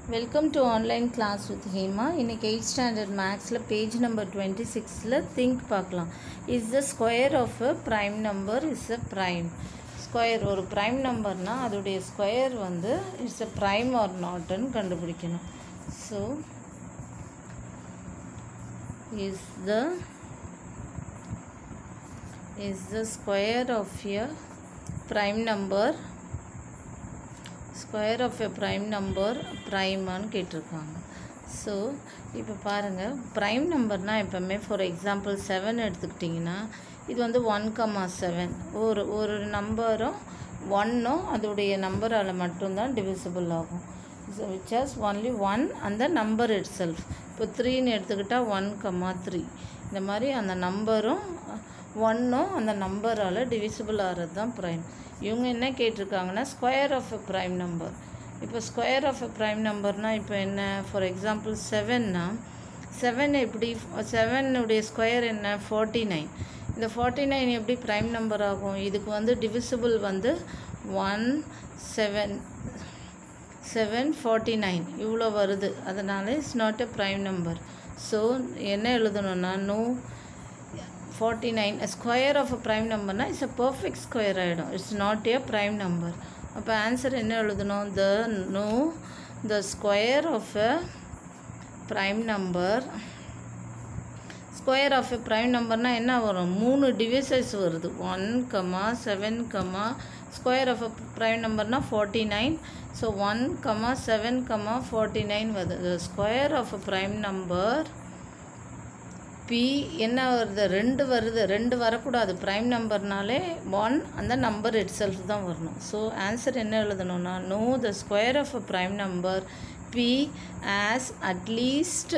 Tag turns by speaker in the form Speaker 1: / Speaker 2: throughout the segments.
Speaker 1: welcome to online class with Hema இன்னைக்கு eight standard மேக்ஸில் page number twenty சிக்ஸில் think பார்க்கலாம் is the square of a prime number is a prime square ஒரு prime நம்பர்னால் அதோடைய square வந்து இட்ஸ் அ ப்ரைம் ஆர் நாட்டுன்னு கண்டுபிடிக்கணும் so is the is the square of a prime number square of a prime number ப்ரைமான்னு கேட்டிருக்காங்க so இப்போ பாருங்கள் ப்ரைம் நம்பர்னால் எப்போவுமே ஃபார் எக்ஸாம்பிள் செவன் எடுத்துக்கிட்டிங்கன்னா இது வந்து ஒன் கமா செவன் ஒரு ஒரு நம்பரும் ஒன்னும் அதோடைய நம்பரால் மட்டும்தான் டிவிசிபிள் ஆகும் so which has only one அந்த நம்பர் இட் செல்ஃப் இப்போ த்ரீன்னு எடுத்துக்கிட்டால் ஒன் கமா த்ரீ இந்த மாதிரி அந்த நம்பரும் ஒன்னும் அந்த நம்பரால் டிவிசிபிள் ஆகிறது தான் ப்ரைம் இவங்க என்ன கேட்டிருக்காங்கன்னா square of a prime number இப்போ ஸ்கொயர் ஆஃப் எ ப்ரைம் நம்பர்னால் இப்போ என்ன ஃபார் எக்ஸாம்பிள் செவன்னா செவன் எப்படி செவனுடைய ஸ்கொயர் என்ன ஃபார்ட்டி நைன் இந்த ஃபார்ட்டி நைன் எப்படி ப்ரைம் நம்பர் ஆகும் இதுக்கு வந்து டிவிசிபிள் வந்து one seven seven forty nine இவ்வளோ வருது அதனால் it's not a prime number so என்ன எழுதணும்னா no forty nine square of a prime நம்பர்னால் இட்ஸ் அ பர்ஃபெக்ட் ஸ்கொயர் ஆகிடும் it's not a prime number அப்போ ஆன்சர் என்ன எழுதணும் the no the square of a prime number square of a prime நம்பர்னால் என்ன வரும் மூணு டிவைசஸ் வருது one comma seven comma square of a prime நம்பர்னால் forty nine so one comma seven comma forty nine வருது square of a prime number p என்ன வருது ரெண்டு வருது ரெண்டு வரக்கூடாது ப்ரைம் நம்பர்னாலே ஒன் அந்த நம்பர் இட் செல்ஃப் தான் வரணும் ஸோ ஆன்சர் என்ன எழுதணும்னா no the square of a prime number p has at least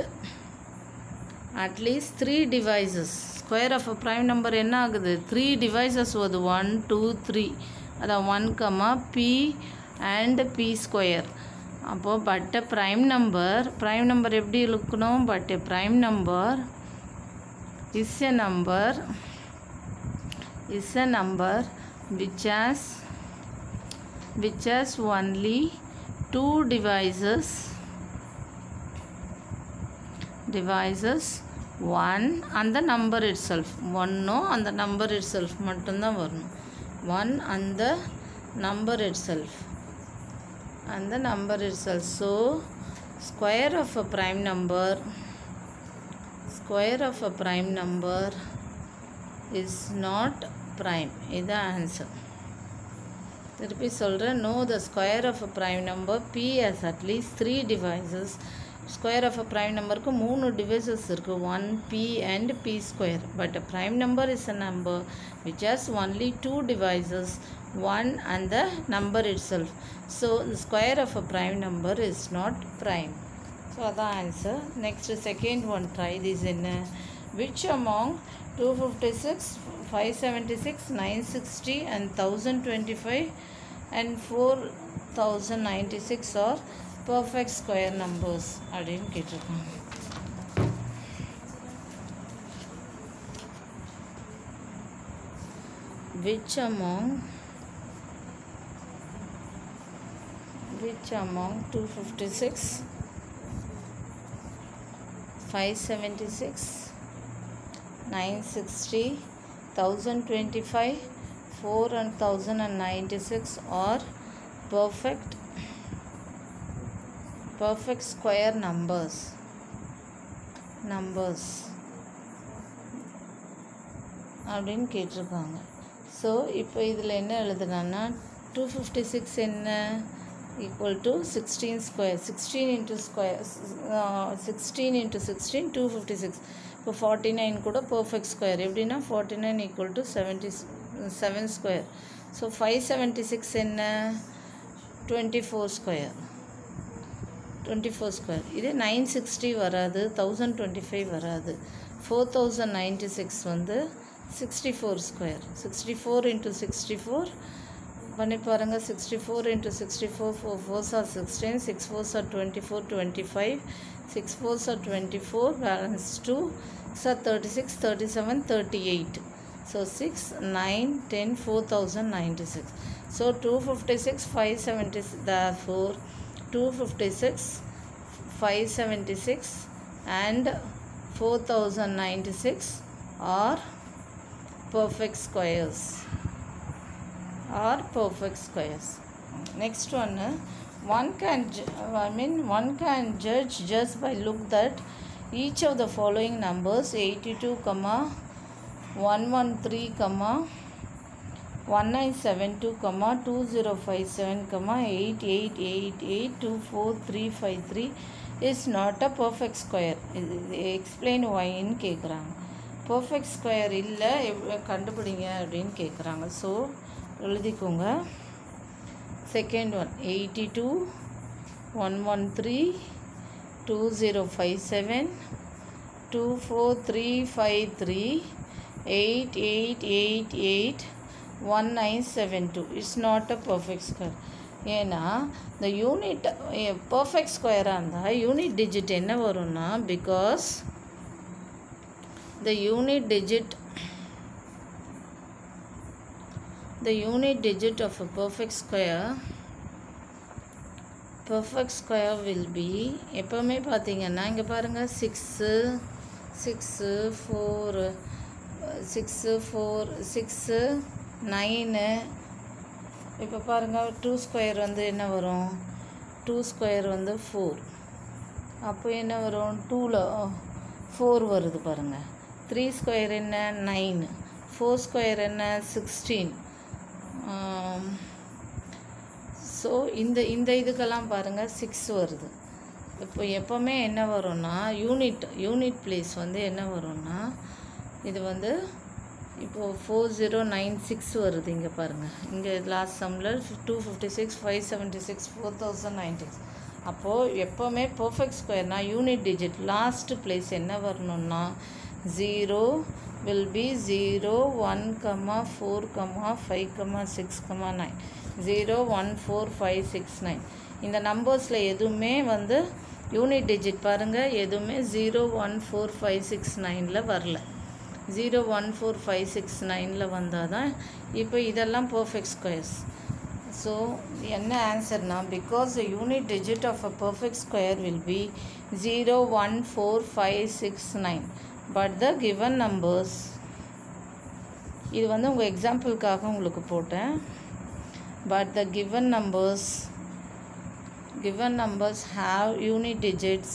Speaker 1: at least three divisors square of a prime number என்ன ஆகுது த்ரீ டிவைசஸ் வருது ஒன் டூ த்ரீ அதான் one comma p and p square அப்போது but a prime number prime number எப்படி இழுக்கணும் but a prime number is a number is a number which has which has only two devices devices one and the number itself ஒன்னும் அந்த number it self மட்டும்தான் வரணும் one அந்த number itself அந்த number itself so square of a prime number square of a prime number is not prime இதுதான் answer திருப்பி சொல்கிறேன் no the square of a prime number p has at least three divisors square of a prime நம்பருக்கு மூணு divisors இருக்குது one p and p square but a prime number is a number which has only two divisors one and the number itself so the square of a prime number is not prime so அதான் answer next second one try this என்ன which among two fifty six five seventy six nine sixty and thousand twenty five and four thousand ninety six are perfect square numbers அப்படின்னு கேட்டிருக்காங்க which among which among 256 576 960 1025 4096 are perfect perfect square numbers numbers அப்படின்னு கேட்டிருக்காங்க so இப்போ இதில் என்ன எழுதுனான்னா two fifty six என்ன equal to sixteen square sixteen into square sixteen into sixteen two fifty six இப்போ ஃபார்ட்டி நைன் கூட பர்ஃபெக்ட் ஸ்கொயர் எப்படின்னா forty nine equal to seventy seven square so five seventy six என்ன twenty four square twenty four square இதே nine sixty வராது thousand twenty five வராது four thousand ninety six வந்து sixty four square sixty four into sixty four பண்ணி பாருங்கள் sixty four into sixty four four fours are sixteen six fours are twenty four twenty five six fours are twenty four balance two sir thirty six thirty seven thirty eight so six nine ten four thousand ninety six so two fifty six five seventy therefore 256 five seventy six and four thousand ninety six are perfect squares are perfect squares next one uh, one can ju- i mean one can judge just by look that each of the following numbers 82 comma 113 comma 1972 comma 2057 comma 8888245353 is not a perfect square இது- இது explain why ன்னு கேட்குறாங்க perfect square இல்லை எவ்- கண்டுபிடிங்க அப்படின்னு கேட்குறாங்க so எழுதிக்கோங்க second one eighty two one one three two zero five seven two four three five three eight eight eight eight one nine seven two it's not a perfect square ஏன்னா இந்த unit perfect ஸ்கொயராக இருந்தால் unit digit என்ன வரும்னா because the unit digit the unit digit of a perfect square perfect square will be எப்போவுமே பார்த்தீங்கன்னா இங்கே பாருங்கள் six six four six four six nine இப்போ பாருங்கள் டூ ஸ்கொயர் வந்து என்ன வரும் டூ ஸ்கொயர் வந்து ஃபோர் அப்போ என்ன வரும் டூவில் ஃபோர் வருது பாருங்கள் த்ரீ ஸ்கொயர் என்ன நைன் ஃபோர் ஸ்கொயர் என்ன சிக்ஸ்டீன் ஸோ இந்த இந்த இதுக்கெல்லாம் பாருங்கள் சிக்ஸ் வருது இப்போ எப்போவுமே என்ன வரும்னா யூனிட் யூனிட் பிளேஸ் வந்து என்ன வரும்னா இது வந்து இப்போது ஃபோர் ஜீரோ நைன் சிக்ஸ் வருது இங்கே பாருங்கள் இங்கே லாஸ்ட் சம்மில் two fifty six five seventy six four thousand ninety அப்போது எப்போவுமே பர்ஃபெக்ட் ஸ்கொயர்னா யூனிட் டிஜிட் லாஸ்ட் பிளேஸ் என்ன வரணும்னா zero will be zero one comma four comma five comma six comma nine zero one four five six nine இந்த நம்பர்ஸில் எதுவுமே வந்து unit digit பாருங்கள் எதுவுமே zero one four five six நைனில் வரல zero one four five six நைனில் வந்தால் தான் இப்போ இதெல்லாம் பர்ஃபெக்ட் ஸ்கொயர்ஸ் ஸோ என்ன ஆன்சர்னா because the unit digit of a perfect square will be zero one four five six nine but the given numbers இது வந்து உங்கள் எக்ஸாம்பிளுக்காக உங்களுக்கு போட்டேன் but the given numbers given numbers have unit digits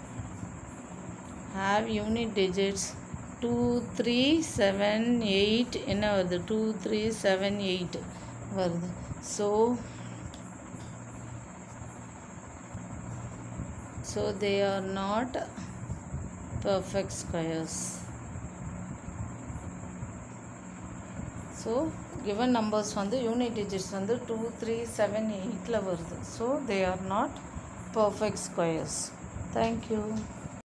Speaker 1: have unit digits 2 3 7 8 என்ன வருது 2 3 7 8 வருது so so they are not perfect squares so given numbers வந்து யூனிட் டிஜிட்ஸ் வந்து டூ த்ரீ செவன் எயிட்டில் வருது so they are not perfect squares thank you